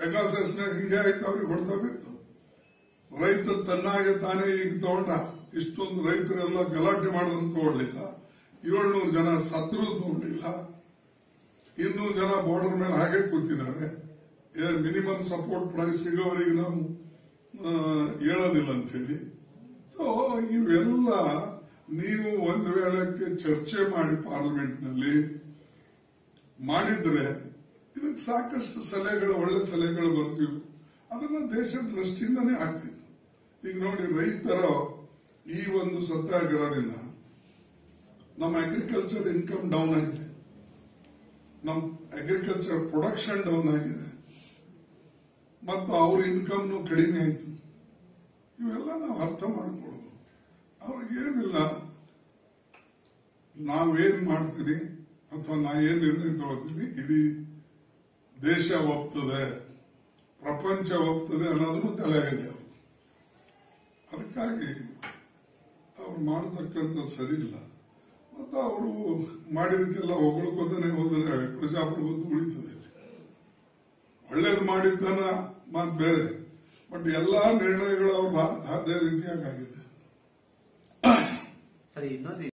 ಪೆಗಾಸಸ್ನಾಗ ಹಿಂಗೆ ಆಯ್ತು ಅವ್ರಿಗೆ ಹೊಡೆದ ಬಿತ್ತು ರೈತರು ತನ್ನಾಗೆ ತಾನೇ ಈಗ ತಗೊಂಡ ಇಷ್ಟೊಂದು ರೈತರೆಲ್ಲ ಗಲಾಟೆ ಮಾಡಿದ್ರು ತಗೊಳ್ಳಿಲ್ಲ ಏಳ್ನೂರು ಜನ ಸತ್ರು ತಗೊಂಡಿಲ್ಲ ಇನ್ನೂರು ಜನ ಬಾರ್ಡರ್ ಮೇಲೆ ಹಾಗೆ ಕೂತಿದ್ದಾರೆ ಮಿನಿಮಮ್ ಸಪೋರ್ಟ್ ಪ್ರೈಸ್ ಸಿಗೋವರೆಗೆ ನಾವು ಆ, ಹೇಳೋದಿಲ್ಲ ಅಂತೇಳಿ ಸೊ ಇವೆಲ್ಲ ನೀವು ಒಂದು ವೇಳೆಗೆ ಚರ್ಚೆ ಮಾಡಿ ಪಾರ್ಲಿಮೆಂಟ್ನಲ್ಲಿ ಮಾಡಿದ್ರೆ ಇದಕ್ಕೆ ಸಾಕಷ್ಟು ಸಲಹೆಗಳು ಒಳ್ಳೆ ಸಲಹೆಗಳು ಬರ್ತಿವು ಅದನ್ನ ದೇಶದ ದೃಷ್ಟಿಯಿಂದನೇ ಆಗ್ತಿತ್ತು ಈಗ ನೋಡಿ ರೈತರ ಈ ಒಂದು ಸತ್ಯಾಗ್ರಹದಿಂದ ನಮ್ಮ ಅಗ್ರಿಕಲ್ಚರ್ ಇನ್ಕಮ್ ಡೌನ್ ಆಗಿದೆ ನಮ್ಮ ಅಗ್ರಿಕಲ್ಚರ್ ಪ್ರೊಡಕ್ಷನ್ ಡೌನ್ ಆಗಿದೆ ಮತ್ತು ಅವ್ರ ಇನ್ಕಮ್ನು ಕಡಿಮೆ ಆಯಿತು ಇವೆಲ್ಲ ನಾವು ಅರ್ಥ ಮಾಡ್ಕೊಳ್ಳೋದು ಅವ್ರಿಗೇನಿಲ್ಲ ನಾವೇನ್ ಮಾಡ್ತೀನಿ ಅಥವಾ ನಾ ಏನ್ ನಿರ್ಣಯ ತಗೋತೀನಿ ಇಡೀ ದೇಶ ಒಪ್ತದೆ ಪ್ರಪಂಚ ಒಪ್ತದೆ ಅನ್ನೋದನ್ನು ತಲೆಯಾಗಿದೆ ಅವರು ಅದಕ್ಕಾಗಿ ಅವ್ರು ಮಾಡತಕ್ಕಂಥ ಸರಿ ಇಲ್ಲ ಮತ್ತು ಅವರು ಮಾಡಿದಕ್ಕೆಲ್ಲ ಹೊಗಳ್ಕೋತಾನೆ ಹೋದರೆ ಪ್ರಜಾಪ್ರಭುತ್ವ ಉಳಿತದೆ ಒಳ್ಳೇದು ಮಾಡಿದ್ದನ್ನ ಮಾತು ಬೇರೆ ಬಟ್ ಎಲ್ಲಾ ನಿರ್ಣಯಗಳು ಅವ್ರು ಅದೇ ರೀತಿಯಾಗಿ ಆಗಿದೆ ಸರಿ ಇನ್ನೊಂದು